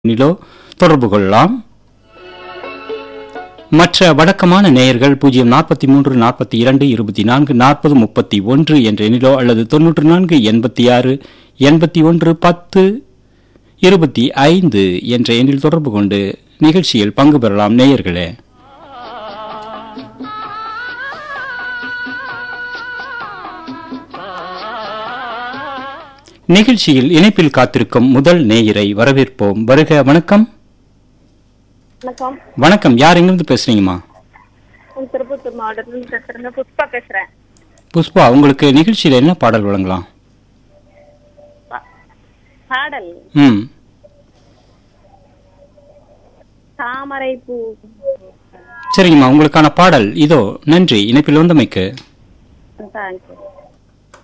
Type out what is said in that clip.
நிலோ தொடர்பு கொள்ளலாம் மற்ற வழக்கமான நேயர்கள் பூஜ்ஜியம் நாற்பத்தி மூன்று நாற்பத்தி இரண்டு இருபத்தி நான்கு நாற்பது முப்பத்தி ஒன்று என்ற எண்ணிலோ அல்லது தொன்னூற்று நான்கு எண்பத்தி ஆறு எண்பத்தி ஒன்று பத்து இருபத்தி ஐந்து என்ற எண்ணில் தொடர்பு கொண்டு நிகழ்ச்சியில் பங்கு பெறலாம் நேயர்களே நிகழ்ச்சியில் இணைப்பில் காத்திருக்கும் முதல் நேயரை வரவேற்போம் வருக வணக்கம் வணக்கம் வணக்கம் யார் எங்கிருந்து பேசுறீங்கம்மா நான் திருப்பத்தூர் மாவட்டத்துல பேசுறேங்க புஷ்பா பேசுறேன் புஷ்பா உங்களுக்கு நிகழ்ச்சியில் என்ன பாடல் வழங்கலாம் பா- பாடல் ம் தாமரை பூ சரிங்கம்மா உங்களுக்கான பாடல் இதோ நன்றி இணைப்பில் வந்தமைக்கு தேங்க்யூ